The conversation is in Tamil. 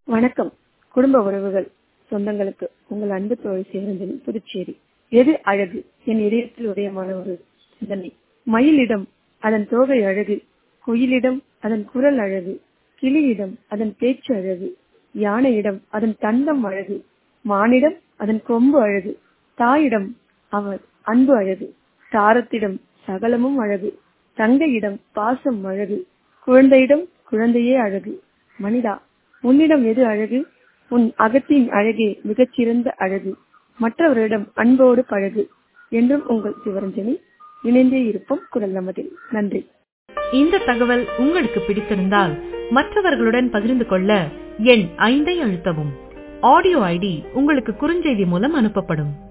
வணக்கம் குடும்ப உறவுகள் சொந்தங்களுக்கு உங்கள் அன்பு தோழி சிவரஞ்சனி புதுச்சேரி எது அழகு என் இதயத்தில் உதயமான ஒரு சிந்தனை மயிலிடம் அதன் தோகை அழகு குயிலிடம் அதன் குரல் அழகு கிளியிடம் அதன் பேச்சு அழகு யானையிடம் அதன் தந்தம் அழகு மானிடம் அதன் கொம்பு அழகு தாயிடம் அவர் அன்பு அழகு தாரத்திடம் சகலமும் அழகு தங்கையிடம் பாசம் அழகு குழந்தையிடம் குழந்தையே அழகு மனிதா உன்னிடம் எது அழகு உன் அகத்தின் அழகே மிகச்சிறந்த அழகு மற்றவர்களிடம் அன்போடு பழகு என்றும் உங்கள் சிவரஞ்சனி இணைந்தே இருப்போம் குரல் நமதில் நன்றி இந்த தகவல் உங்களுக்கு பிடித்திருந்தால் மற்றவர்களுடன் பகிர்ந்து கொள்ள எண் ஐந்தை அழுத்தவும் ஆடியோ ஐடி உங்களுக்கு குறுஞ்செய்தி மூலம் அனுப்பப்படும்